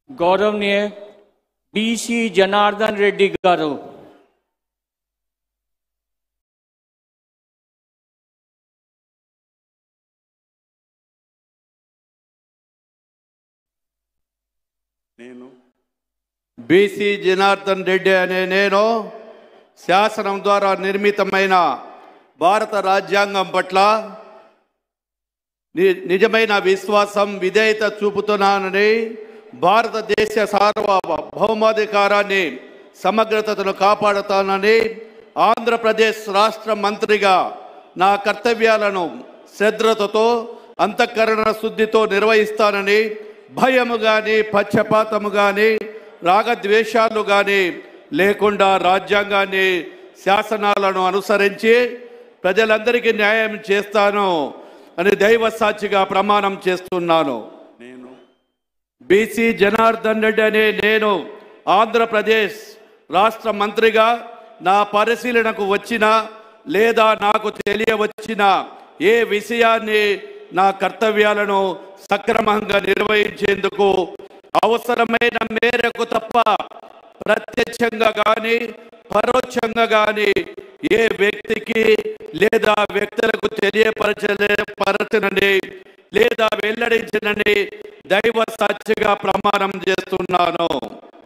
గౌరవనీయ బీసీ జనార్దన్ రెడ్డి గారు నేను బీసీ జనార్దన్ రెడ్డి అనే నేను శాసనం ద్వారా నిర్మితమైన భారత రాజ్యాంగం పట్ల ని- నిజమైన విశ్వాసం విధేయత చూపుతున్నానని భారతదేశ సార్వభౌమాధికారాన్ని సమగ్రతను కాపాడుతానని ఆంధ్రప్రదేశ్ రాష్ట్ర మంత్రిగా నా కర్తవ్యాలను శ్రద్ధతో అంతఃకరణ శుద్ధితో నిర్వహిస్తానని భయము కానీ పక్షపాతము కానీ రాగద్వేషాలు కానీ లేకుండా రాజ్యాంగాన్ని శాసనాలను అనుసరించి ప్రజలందరికీ న్యాయం చేస్తాను అని దైవ సాక్షిగా ప్రమాణం చేస్తున్నాను నేను బీసీ జనార్దన్ రెడ్డి అనే నేను ఆంధ్రప్రదేశ్ రాష్ట్ర మంత్రిగా నా పరిశీలనకు వచ్చిన లేదా నాకు తెలియవచ్చిన ఏ విషయాన్ని నా కర్తవ్యాలను సక్రమంగా నిర్వహించేందుకు అవసరమైన మేరకు తప్ప ప్రత్యక్షంగా కానీ పరోక్షంగా కానీ ఏ వ్యక్తికి లేదా వ్యక్తులకు తెలియపరచలే పరచనని లేదా వెల్లడించనని దైవ సాక్షిగా ప్రమాణం చేస్తున్నాను